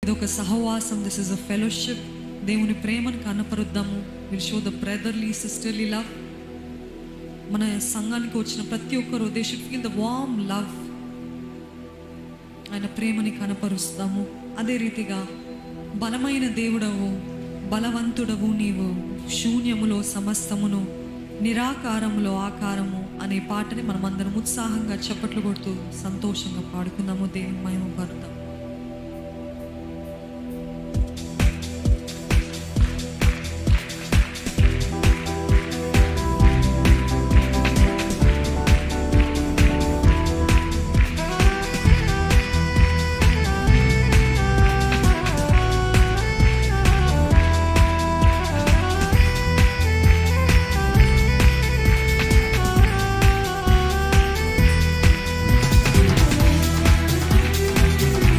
ఇది ఒక సహవాసం దిస్ ఇస్ అ ఫెలోషిప్ దేవుని ప్రేమను కనపరుద్దాము will show the brotherly sisterly love మన సంఘానికి వచ్చిన ప్రతి ఒక్కరు they should feel the warm love ఆయన ప్రేమని కనపరుస్తాము అదే రీతిగా బలమైన దేవుడవు బలవంతుడవు నీవు శూన్యములో సమస్తమును నిరాకారములో ఆకారము అనే పాటని మనం అందరం ఉత్సాహంగా చప్పట్లు కొడుతూ సంతోషంగా పాడుకుందాము దేవుని మహిమ పడతాం Thank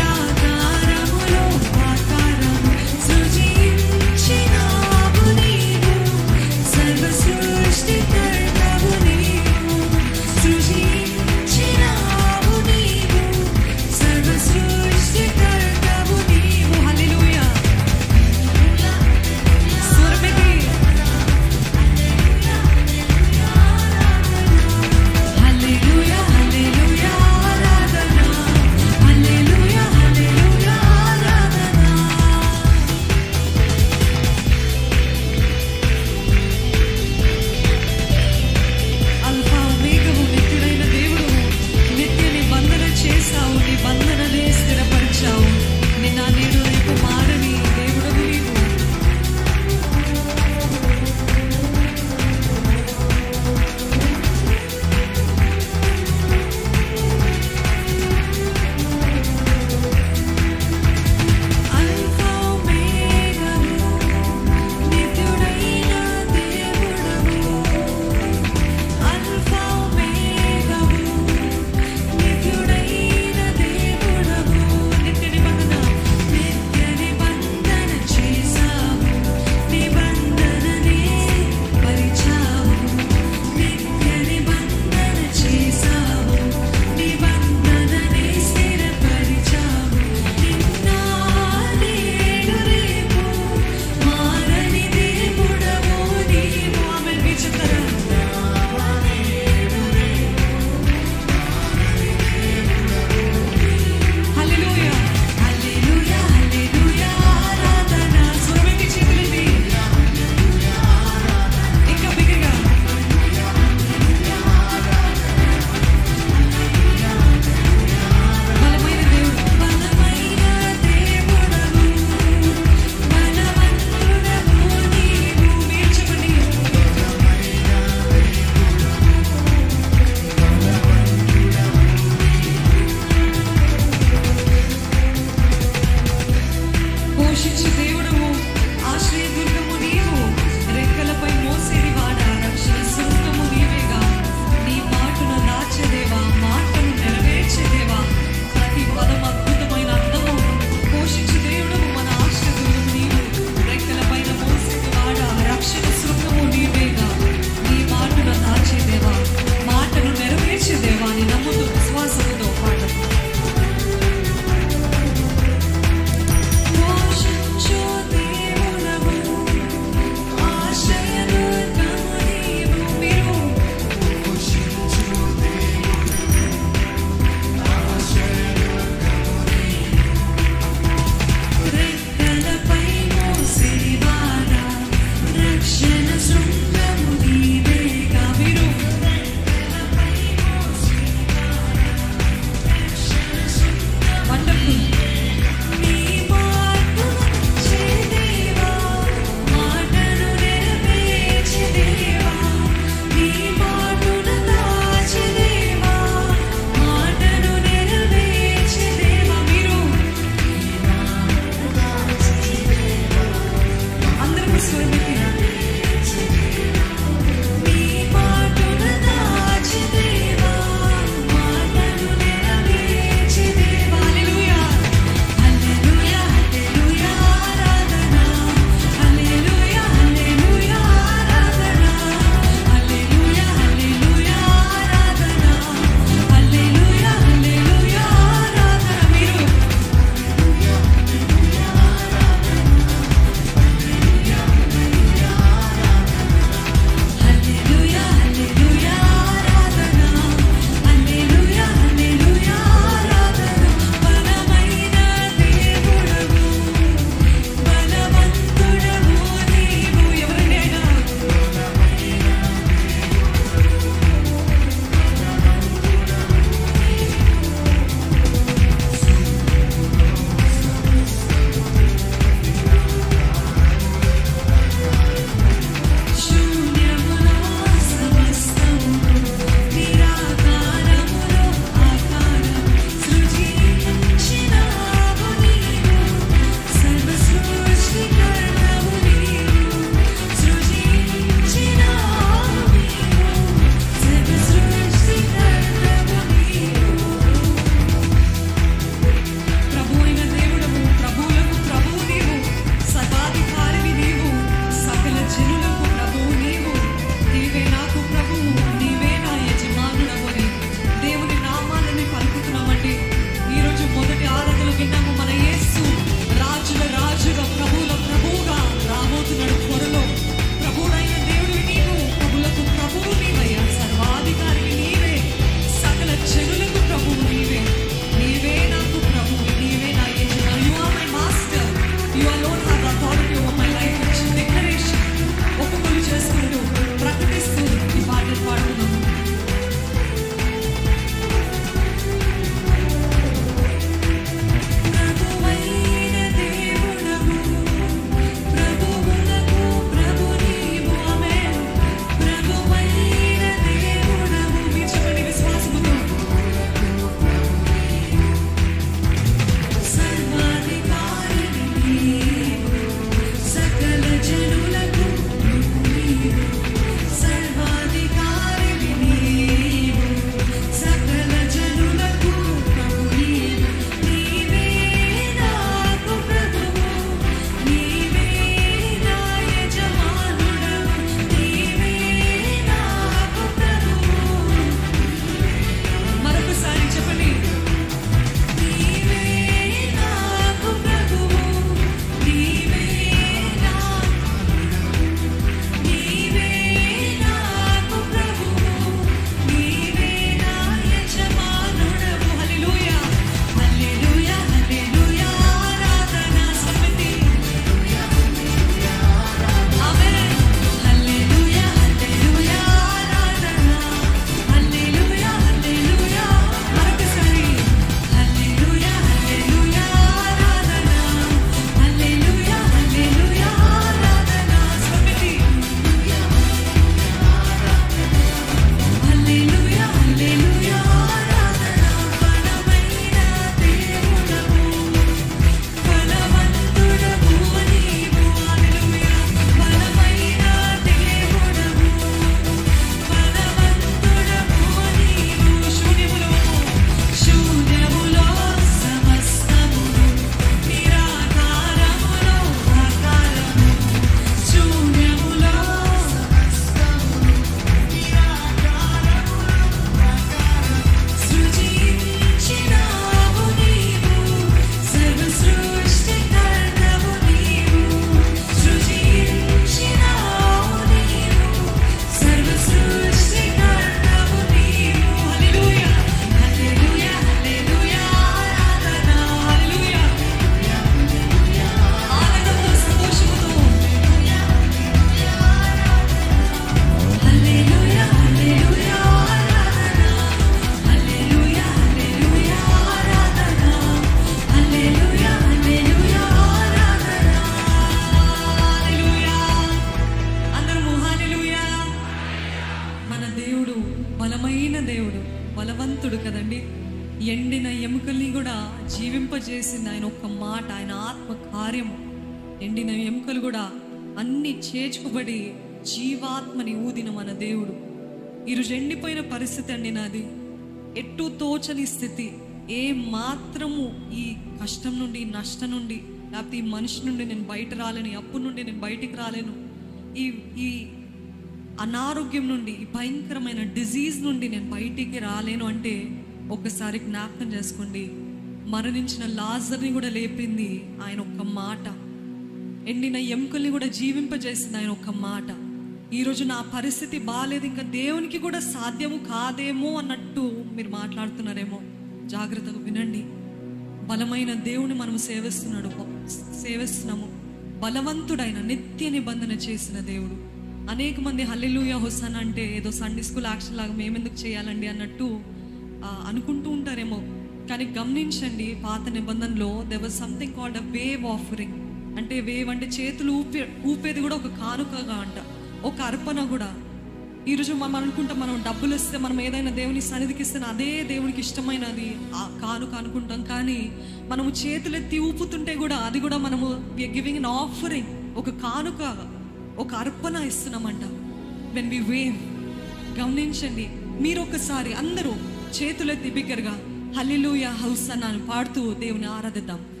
బలవంతుడు కదండి ఎండిన ఎముకల్ని కూడా జీవింపజేసింది ఆయన ఒక్క మాట ఆయన ఆత్మ కార్యము ఎండిన ఎముకలు కూడా అన్ని చేర్చుకుబడి జీవాత్మని ఊదిన మన దేవుడు ఈరోజు ఎండిపోయిన పరిస్థితి అండి నాది ఎట్టు తోచని స్థితి ఏ మాత్రము ఈ కష్టం నుండి నష్టం నుండి లేకపోతే ఈ మనిషి నుండి నేను బయట రాలేను ఈ అప్పు నుండి నేను బయటికి రాలేను ఈ ఈ అనారోగ్యం నుండి ఈ భయంకరమైన డిజీజ్ నుండి నేను బయటికి రాలేను అంటే ఒక్కసారి జ్ఞాపకం చేసుకోండి మరణించిన లాజర్ని కూడా లేపింది ఆయన ఒక్క మాట ఎండిన ఎముకల్ని కూడా జీవింపజేసింది ఆయన ఒక్క మాట ఈరోజు నా పరిస్థితి బాగాలేదు ఇంకా దేవునికి కూడా సాధ్యము కాదేమో అన్నట్టు మీరు మాట్లాడుతున్నారేమో జాగ్రత్తగా వినండి బలమైన దేవుని మనం సేవిస్తున్నాడు సేవిస్తున్నాము బలవంతుడైన నిత్య నిబంధన చేసిన దేవుడు అనేక మంది హల్లెలూయా హుసన్ అంటే ఏదో సండే స్కూల్ యాక్షన్ లాగా మేమెందుకు చేయాలండి అన్నట్టు ఆ, అనుకుంటూ ఉంటారేమో కానీ గమనించండి పాత నిబంధనలో there was something called a wave offering అంటే వేవ్ అంటే చేతులు ఊపే ఊపేది కూడా ఒక కానుకగా అంట ఒక అర్పణ కూడా ఈరోజు మనం అనుకుంటాం మనం డబ్బులు ఇస్తే మనం ఏదైనా దేవుని సన్నిధికి ఇస్తే అదే దేవునికి ఇష్టమైనది ఆ కానుక అనుకుంటాం కానీ మనము చేతులెత్తి ఊపుతుంటే కూడా అది కూడా మనము గివింగ్ అన్ ఆఫరింగ్ ఒక కానుక ఒక అర్పణ ఇస్తున్నామంట వెన్ వి వేవ్ గమనించండి మీరు ఒకసారి అందరూ చేతులెత్తి బిగ్గరగా హల్లిలూయ హౌస్ అన్నాను పాడుతూ దేవుని ఆరాధిద్దాం